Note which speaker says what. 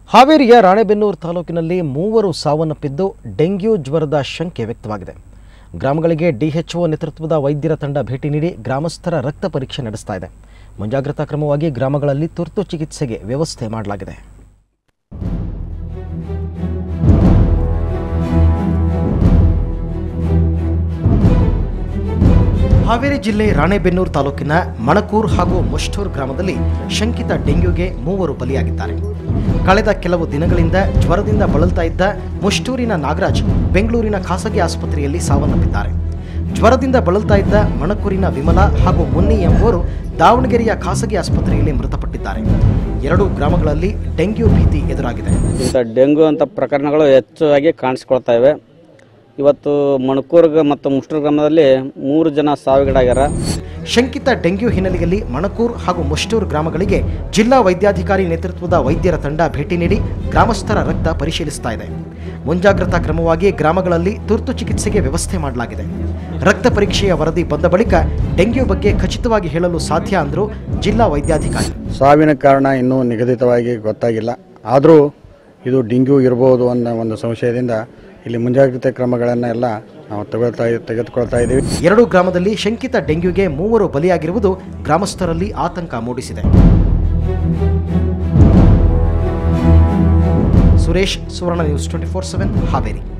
Speaker 1: ಹಾವೇರಿಯ ರಾಣೆಬೆನ್ನೂರು ತಾಲೂಕಿನಲ್ಲಿ ಮೂವರು ಸಾವನ್ನಪ್ಪಿದ್ದು ಡೆಂಗ್ಯೂ ಜ್ವರದ ಶಂಕೆ ವ್ಯಕ್ತವಾಗಿದೆ ಗ್ರಾಮಗಳಿಗೆ ಡಿಎಚ್ಒ ನೇತೃತ್ವದ ವೈದ್ಯರ ತಂಡ ಭೇಟಿ ನೀಡಿ ಗ್ರಾಮಸ್ಥರ ರಕ್ತ ಪರೀಕ್ಷೆ ನಡೆಸ್ತಾ ಇದೆ ಮುಂಜಾಗ್ರತಾ ಕ್ರಮವಾಗಿ ಗ್ರಾಮಗಳಲ್ಲಿ ತುರ್ತು ಚಿಕಿತ್ಸೆಗೆ ವ್ಯವಸ್ಥೆ ಮಾಡಲಾಗಿದೆ ಹಾವೇರಿ ಜಿಲ್ಲೆ ರಾಣೆಬೆನ್ನೂರು ತಾಲೂಕಿನ ಮಣಕೂರ್ ಹಾಗೂ ಮುಷ್ಟೂರ್ ಗ್ರಾಮದಲ್ಲಿ ಶಂಕಿತ ಡೆಂಗ್ಯೂಗೆ ಮೂವರು ಬಲಿಯಾಗಿದ್ದಾರೆ ಕಳೆದ ಕೆಲವು ದಿನಗಳಿಂದ ಜ್ವರದಿಂದ ಬಳಲ್ತಾ ಇದ್ದ ಮುಷ್ಟೂರಿನ ನಾಗರಾಜ್ ಬೆಂಗಳೂರಿನ ಖಾಸಗಿ ಆಸ್ಪತ್ರೆಯಲ್ಲಿ ಸಾವನ್ನಪ್ಪಿದ್ದಾರೆ ಜ್ವರದಿಂದ ಬಳಲ್ತಾ ಇದ್ದ ಮಣಕೂರಿನ ವಿಮಲಾ ಹಾಗೂ ಮುನ್ನಿ ಎಂಬುವರು ದಾವಣಗೆರೆಯ ಖಾಸಗಿ ಆಸ್ಪತ್ರೆಯಲ್ಲಿ ಮೃತಪಟ್ಟಿದ್ದಾರೆ ಎರಡೂ ಗ್ರಾಮಗಳಲ್ಲಿ ಡೆಂಗ್ಯೂ ಭೀತಿ ಎದುರಾಗಿದೆ
Speaker 2: ಇಂಥ ಡೆಂಗು ಅಂತ ಪ್ರಕರಣಗಳು ಹೆಚ್ಚಾಗಿ ಕಾಣಿಸ್ಕೊಳ್ತಾ ಇವೆ ಇವತ್ತು ಮಣಕೂರ್ಗ ಮತ್ತು ಮುಷ್ಟೂರು ಗ್ರಾಮದಲ್ಲಿ ಮೂರು ಜನ ಸಾವಿಗೀಡಾಗ್ಯಾರ
Speaker 1: ಶಂಕಿತ ಡೆಂಗ್ಯೂ ಹಿನ್ನೆಲೆಯಲ್ಲಿ ಮಣಕೂರ್ ಹಾಗೂ ಮುಷ್ಟೂರು ಗ್ರಾಮಗಳಿಗೆ ಜಿಲ್ಲಾ ವೈದ್ಯಾಧಿಕಾರಿ ನೇತೃತ್ವದ ವೈದ್ಯರ ತಂಡ ಭೇಟಿ ನೀಡಿ ಗ್ರಾಮಸ್ಥರ ರಕ್ತ ಪರಿಶೀಲಿಸ್ತಾ ಇದೆ ಮುಂಜಾಗ್ರತಾ ಕ್ರಮವಾಗಿ ಗ್ರಾಮಗಳಲ್ಲಿ ತುರ್ತು ಚಿಕಿತ್ಸೆಗೆ ವ್ಯವಸ್ಥೆ ಮಾಡಲಾಗಿದೆ ರಕ್ತ ಪರೀಕ್ಷೆಯ ವರದಿ ಬಂದ ಬಳಿಕ ಡೆಂಗ್ಯೂ ಬಗ್ಗೆ ಖಚಿತವಾಗಿ ಹೇಳಲು ಸಾಧ್ಯ ಅಂದರು ಜಿಲ್ಲಾ ವೈದ್ಯಾಧಿಕಾರಿ
Speaker 3: ಸಾವಿನ ಕಾರಣ ಇನ್ನೂ ನಿಗದಿತವಾಗಿ ಗೊತ್ತಾಗಿಲ್ಲ ಆದರೂ ಇದು ಡೆಂಗ್ಯೂ ಇರ್ಬೋದು ಅನ್ನೋ ಒಂದು ಸಂಶಯದಿಂದ ಇಲ್ಲಿ ಮುಂಜಾಗ್ರತೆ ಕ್ರಮಗಳನ್ನು ಎಲ್ಲ ನಾವು ತಗೊಳ್ತಾ ತೆಗೆದುಕೊಳ್ತಾ ಇದ್ದೀವಿ
Speaker 1: ಎರಡೂ ಗ್ರಾಮದಲ್ಲಿ ಶಂಕಿತ ಡೆಂಗ್ಯೂಗೆ ಮೂವರು ಬಲಿಯಾಗಿರುವುದು ಗ್ರಾಮಸ್ಥರಲ್ಲಿ ಆತಂಕ ಮೂಡಿಸಿದೆ Suresh Suvarna News twenty four seven Haveri